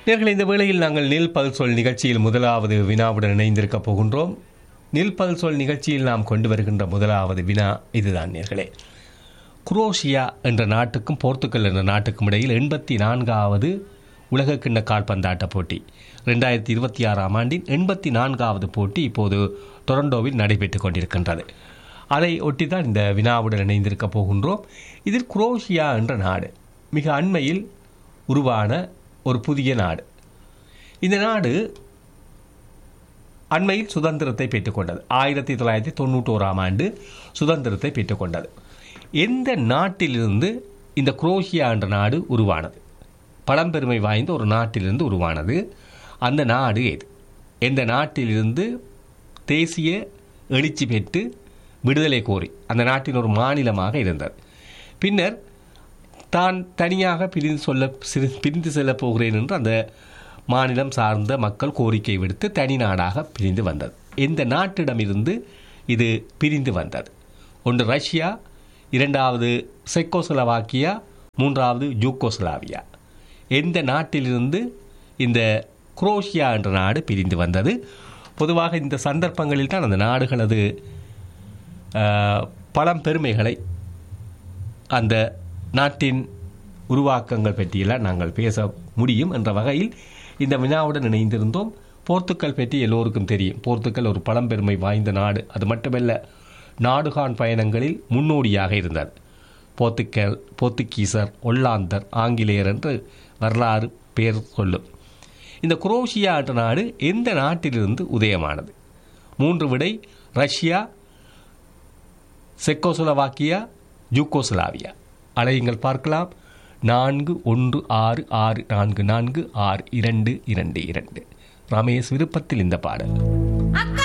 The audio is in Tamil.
நேர்களை இந்த வேளையில் நாங்கள் நில் பல் சொல் நிகழ்ச்சியில் முதலாவது வினாவுடன் இணைந்திருக்க போகின்றோம் நில் பல் சொல் நிகழ்ச்சியில் நாம் கொண்டு வருகின்ற முதலாவது வினா இதுதான் நேர்களே குரோஷியா என்ற நாட்டுக்கும் போர்த்துக்கல் என்ற நாட்டுக்கும் இடையில் எண்பத்தி நான்காவது உலகக்கிண்ண கால்பந்தாட்ட போட்டி ரெண்டாயிரத்தி இருபத்தி ஆறாம் ஆண்டின் எண்பத்தி நான்காவது போட்டி இப்போது டொரண்டோவில் நடைபெற்றுக் கொண்டிருக்கின்றது அதை ஒட்டிதான் இந்த வினாவுடன் இணைந்திருக்க போகின்றோம் இதில் குரோஷியா என்ற நாடு மிக அண்மையில் உருவான ஒரு புதிய நாடு இந்த நாடு அண்மையில் சுதந்திரத்தை பெற்றுக்கொண்டது ஆயிரத்தி தொள்ளாயிரத்தி தொண்ணூற்றோராம் ஆண்டு சுதந்திரத்தை பெற்றுக்கொண்டது எந்த நாட்டிலிருந்து இந்த குரோஷியா என்ற நாடு உருவானது பழம்பெருமை வாய்ந்த ஒரு நாட்டிலிருந்து உருவானது அந்த நாடு எது எந்த நாட்டிலிருந்து தேசிய எழுச்சி பெற்று விடுதலை கோரி அந்த நாட்டின் ஒரு மாநிலமாக இருந்தது பின்னர் தான் தனியாக பிரிந்து சொல்ல சிறு- பிரிந்து செல்லப் போகிறேன் என்று அந்த மாநிலம் சார்ந்த மக்கள் கோரிக்கை விடுத்து தனி நாடாக பிரிந்து வந்தது எந்த நாட்டிடமிருந்து இது பிரிந்து வந்தது ஒன்று ரஷ்யா இரண்டாவது செக்கோஸ்லவாக்கியா மூன்றாவது யூகோஸ்லாவியா எந்த நாட்டிலிருந்து இந்த குரோஷியா என்ற நாடு பிரிந்து வந்தது பொதுவாக இந்த சந்தர்ப்பங்களில் தான் அந்த நாடுகளது ஆஹ், பழம்பெருமைகளை அந்த நாட்டின் உருவாக்கங்கள் பற்றியெல்லாம் நாங்கள் பேச முடியும் என்ற வகையில் இந்த வினாவுடன் இணைந்திருந்தோம் போர்த்துக்கல் பற்றி எல்லோருக்கும் தெரியும் போர்த்துக்கல் ஒரு பழம்பெருமை வாய்ந்த நாடு அது மட்டுமல்ல நாடுகான் பயணங்களில் முன்னோடியாக இருந்தது போர்த்துக்கல் போர்த்துகீசர் ஒல்லாந்தர் ஆங்கிலேயர் என்று வரலாறு பேர் சொல்லும் இந்த குரோஷியா என்ற நாடு எந்த நாட்டிலிருந்து உதயமானது மூன்று விடை ரஷ்யா செக்கோஸ்லோவாக்கியா யூகோஸ்லாவியா அலையுங்கள் பார்க்கலாம் நான்கு ஒன்று ஆறு ஆறு நான்கு நான்கு ஆறு இரண்டு இரண்டு இரண்டு ரமேஷ் விருப்பத்தில் இந்த பாடல் அக்கா